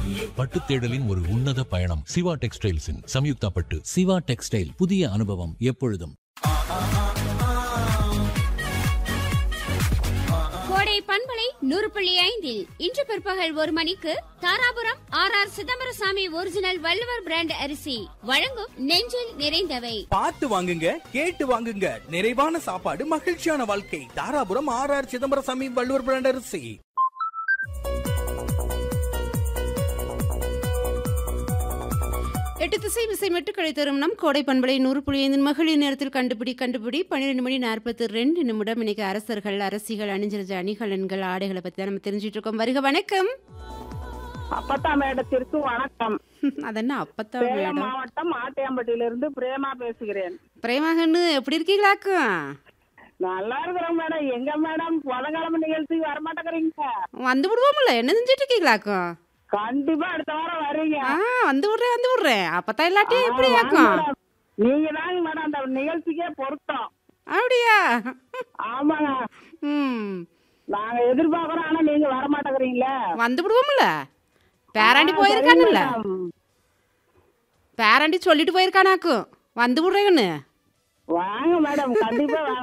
பட்டு தேடலின் ஒரு உன்னத பயணம் சிவா டெக்ஸ்டைல்ஸின் சம்யுக்தா பட்டு சிவா டெக்ஸ்டைல் புதிய அனுபவம் எப்பொழுதும் கோடை பண்பலை நூறு புள்ளி ஐந்தில் இன்று பிற்பகல் ஒரு மணிக்கு Dharapuram R R Chidambaraswamy original Valluvar brand அரிசி வழங்கும் நெஞ்சில் நிறைந்தவை பார்த்து வாங்குங்க கேட்டு வாங்குங்க நிறைவான சாப்பாடு மகிழ்ச்சியான வாழ்க்கை Dharapuram R R Chidambaraswamy Valluvar brand அரிசி எட்டு திசை விசை மெட்டுக்களை தரும் நம் கோடை பண்பலை நூறு புள்ளி ஐந்தின் மகளிர் நேரத்தில் கண்டுபிடி கண்டுபிடி பன்னிரெண்டு மணி நாற்பத்தி ரெண்டு நிமிடம் இன்னைக்கு அரசர்கள் அரசிகள் அணிஞ்சிருந்த அணிகலன்கள் ஆடைகளை பத்தி தான் நம்ம தெரிஞ்சிட்டு இருக்கோம் வருக வணக்கம் அப்பத்தா மேடத்திற்கு வணக்கம் அதென்ன அப்பத்தா சேலம் மேடம் மாவட்டம் ஆட்டையாம்பட்டியிலிருந்து பிரேமா பேசுகிறேன் பிரேமாகன்னு எப்படி இருக்கீங்களாக்கும் நல்லா இருக்கிறோம் மேடம் எங்க மேடம் புதன்கிழமை நிகழ்ச்சிக்கு வரமாட்டேங்கிறீங்க வந்து விடுவோம்ல என்ன செஞ்சுட்டு இருக்கீங்களாக்கும் கண்டிப்பா அடுத்த வாரம் வர்றீங்க ஆ வந்து விடுறேன் வந்து விடுறேன் அப்பதான் எல்லாத்தையும் எப்படி ஆ, வாங்க ஆக்கும் மேடம். நீங்க தாங்க மேடம் அந்த நிகழ்ச்சிக்கே பொருத்தம் அப்படியா ஆமாங்க ம் நாங்க எதிர்பார்க்கறோம் ஆனா நீங்க வர மாட்டேங்கிறீங்களே வந்து விடுவோம்ல பேராண்டி போயிருக்கானுல்ல பேராண்டி சொல்லிட்டு போயிருக்கானாக்கும் வந்து விடுறேங்கன்னு வாங்க மேடம் கண்டிப்பா வாங்க